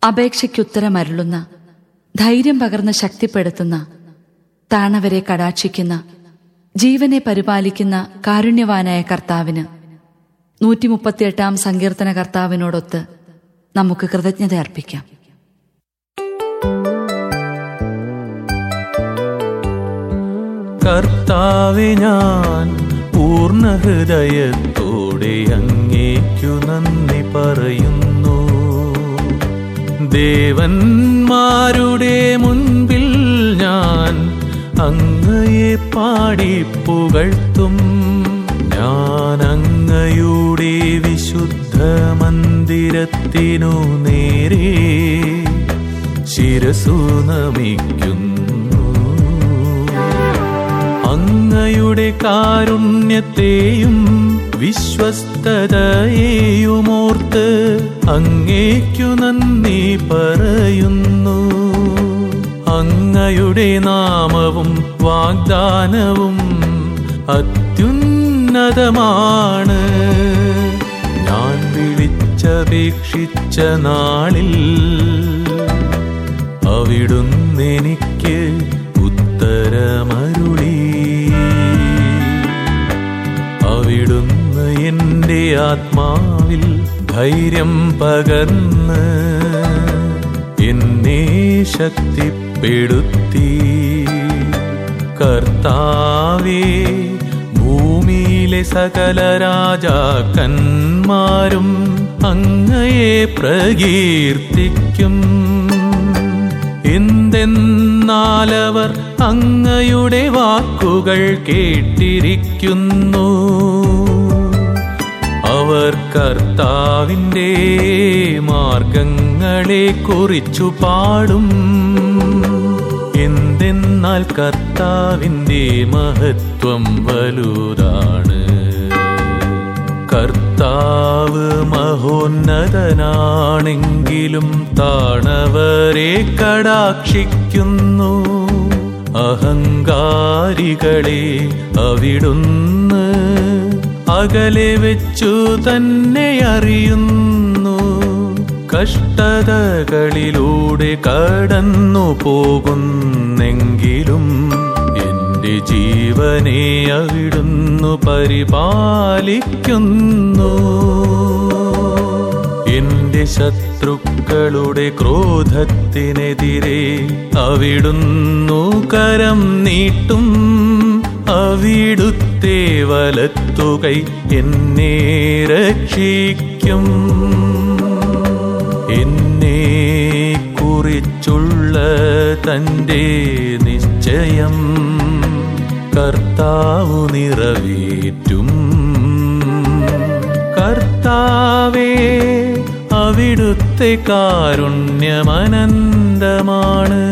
അപേക്ഷയ്ക്കുത്തരമരുളുന്ന ധൈര്യം പകർന്ന് ശക്തിപ്പെടുത്തുന്ന താണവരെ കടാക്ഷിക്കുന്ന ജീവനെ പരിപാലിക്കുന്ന കാരുണ്യവാനായ കർത്താവിന് നൂറ്റി മുപ്പത്തിയെട്ടാം സങ്കീർത്തന കർത്താവിനോടൊത്ത് നമുക്ക് കൃതജ്ഞത അർപ്പിക്കാം കർത്താവെ ഞാൻ പൂർണ്ണ ഹൃദയത്തോടെ അങ്ങേക്കു നന്ദി പറയുന്നു ദേവന്മാരുടെ മുൻപിൽ ഞാൻ അങ്ങയെ പാടി പുകഴ്ത്തും ഞാൻ അങ്ങയുടെ വിശുദ്ധ മന്ദിരത്തിനു നേരെ ശിരസു നമിക്കുന്നു അങ്ങയുടെ കാരുണ്യത്തെയും വിശ്വസ്തതയെയുമോർത്ത് അങ്ങേക്കു നന്ദി പറയുന്നു അങ്ങയുടെ നാമവും വാഗ്ദാനവും അത്യുന്നതമാണ് ഞാൻ വിളിച്ചപേക്ഷിച്ച നാളിൽ അവിടുന്നെനിക്ക് ഉത്തരമരുളി അവിടുന്ന് എൻ്റെ ആത്മാവിൽ ധൈര്യം പകർന്ന് എന്നെ ശക്തിപ്പെടുത്തി കർത്താവേ ഭൂമിയിലെ സകല രാജാക്കന്മാരും അങ്ങയെ പ്രകീർത്തിക്കും എന്തെന്നാലവർ അങ്ങയുടെ വാക്കുകൾ കേട്ടിരിക്കുന്നു അവർ കർത്താവിൻ്റെ മാർഗങ്ങളെ കുറിച്ചു പാടും എന്തെന്നാൽ കർത്താവിൻ്റെ മഹത്വം വലുതാണ് കർത്താവ് മഹോന്നതനാണെങ്കിലും താണവരെ കടാക്ഷിക്കുന്നു അഹങ്കാരികളെ അവിടുന്ന് അകലെ വെച്ചു തന്നെ അറിയുന്നു കഷ്ടതകളിലൂടെ കടന്നു പോകുന്നെങ്കിലും എന്റെ ജീവനെ അവിടുന്നു പരിപാലിക്കുന്നു എന്റെ ശത്രുക്കളുടെ ക്രോധത്തിനെതിരെ അവിടുന്നു കരം നീട്ടും അവിടുത്തെ വലത്തുകൈ എന്നെ രക്ഷിക്കും എന്നെ കുറിച്ചുള്ള തൻ്റെ നിശ്ചയം കർത്താവു നിറവേറ്റും കർത്താവേ അവിടുത്തെ കാരുണ്യമനന്തമാണ്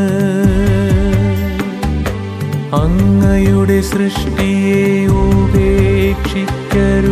അങ്ങയുടെ സൃഷ്ടിയെ ഉപേക്ഷിക്കരുതേ